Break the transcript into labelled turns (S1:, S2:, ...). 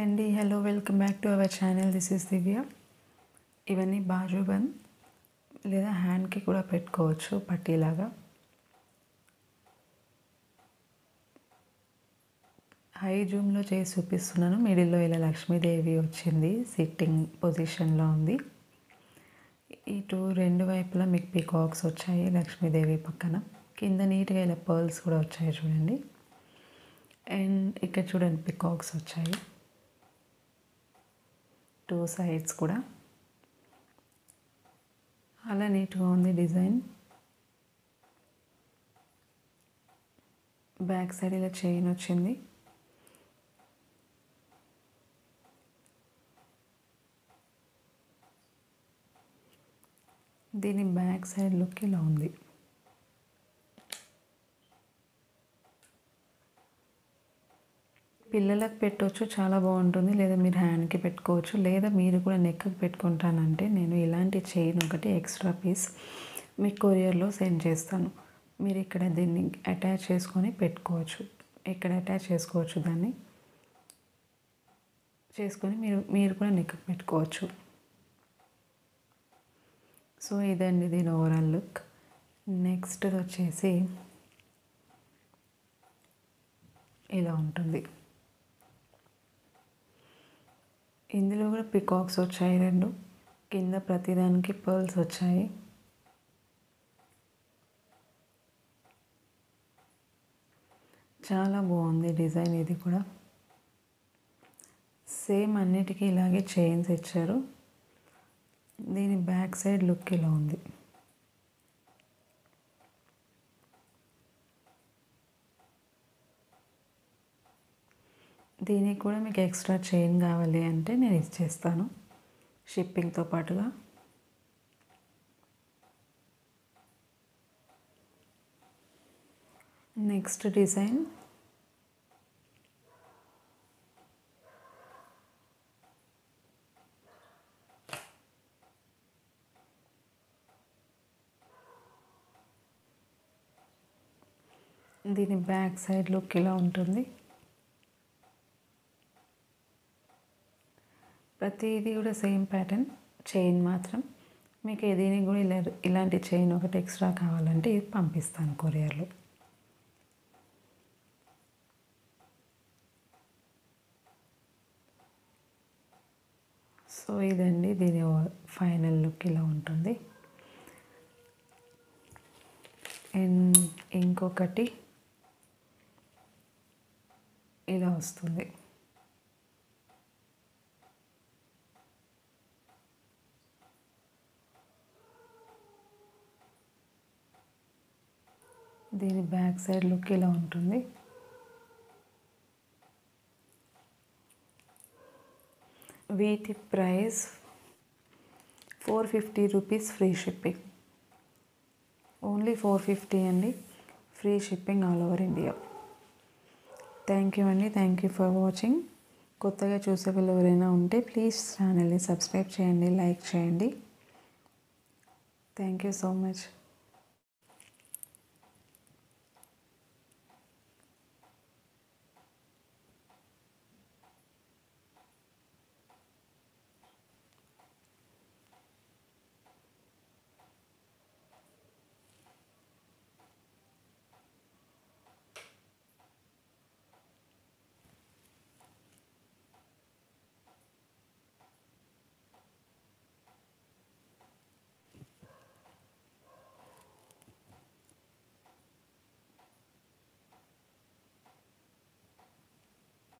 S1: అండి hello welcome back to our channel this is Divya ఇవన్నీ బాజుబంద్ లేదా హ్యాండ్కి కూడా పెట్టుకోవచ్చు పట్టీలాగా హై జూమ్లో చేసి చూపిస్తున్నాను మిడిల్లో ఇలా లక్ష్మీదేవి వచ్చింది సిట్టింగ్ పొజిషన్లో ఉంది ఇటు రెండు వైపులా మీకు పికాక్స్ వచ్చాయి లక్ష్మీదేవి పక్కన కింద నీట్గా ఇలా పర్ల్స్ కూడా వచ్చాయి చూడండి అండ్ ఇక్కడ చూడండి పికాక్స్ వచ్చాయి టూ సైడ్స్ కూడా అలా నీట్గా ఉంది డిజైన్ బ్యాక్ సైడ్ ఇలా చైన్ వచ్చింది దీని బ్యాక్ సైడ్ లుక్ ఇలా ఉంది పిల్లలకు పెట్టవచ్చు చాలా బాగుంటుంది లేదా మీరు హ్యాండ్కి పెట్టుకోవచ్చు లేదా మీరు కూడా నెక్కి పెట్టుకుంటానంటే నేను ఇలాంటి చైన్ ఒకటి ఎక్స్ట్రా పీస్ మీ కొరియర్లో సెండ్ చేస్తాను మీరు ఇక్కడ దీన్ని అటాచ్ చేసుకొని పెట్టుకోవచ్చు ఇక్కడ అటాచ్ చేసుకోవచ్చు దాన్ని చేసుకొని మీరు మీరు కూడా నెక్కి పెట్టుకోవచ్చు సో ఇదండి దీని ఓవరాల్ లుక్ నెక్స్ట్ వచ్చేసి ఇలా ఉంటుంది ఇందులో కూడా పికాక్స్ వచ్చాయి రెండు కింద ప్రతిదానికి పర్ల్స్ వచ్చాయి చాలా బాగుంది డిజైన్ ఇది కూడా సేమ్ అన్నిటికీ ఇలాగే చైన్స్ ఇచ్చారు దీని బ్యాక్ సైడ్ లుక్ ఇలా ఉంది దీనికి కూడా మీకు ఎక్స్ట్రా చైన్ కావాలి అంటే నేను ఇచ్చేస్తాను షిప్పింగ్తో పాటుగా నెక్స్ట్ డిజైన్ దీని బ్యాక్ సైడ్ లుక్ ఇలా ఉంటుంది ప్రతిదీ కూడా సేమ్ ప్యాటర్న్ చైన్ మాత్రం మీకు దీనికి కూడా ఇలా ఇలాంటి చైన్ ఒకటి ఎక్స్ట్రా కావాలంటే ఇది పంపిస్తాను కొరియర్లో సో ఇదండి దీని ఫైనల్ లుక్ ఇలా ఉంటుంది అండ్ ఇంకొకటి ఇలా వస్తుంది దీని బ్యాక్ సైడ్ లుక్ ఇలా ఉంటుంది వీటి price four fifty rupees free shipping only four fifty అండి free shipping all over India thank you అండి థ్యాంక్ యూ ఫర్ వాచింగ్ కొత్తగా చూసే వాళ్ళు ఎవరైనా ఉంటే ప్లీజ్ ఛానల్ని సబ్స్క్రైబ్ చేయండి లైక్ చేయండి థ్యాంక్ యూ సో మచ్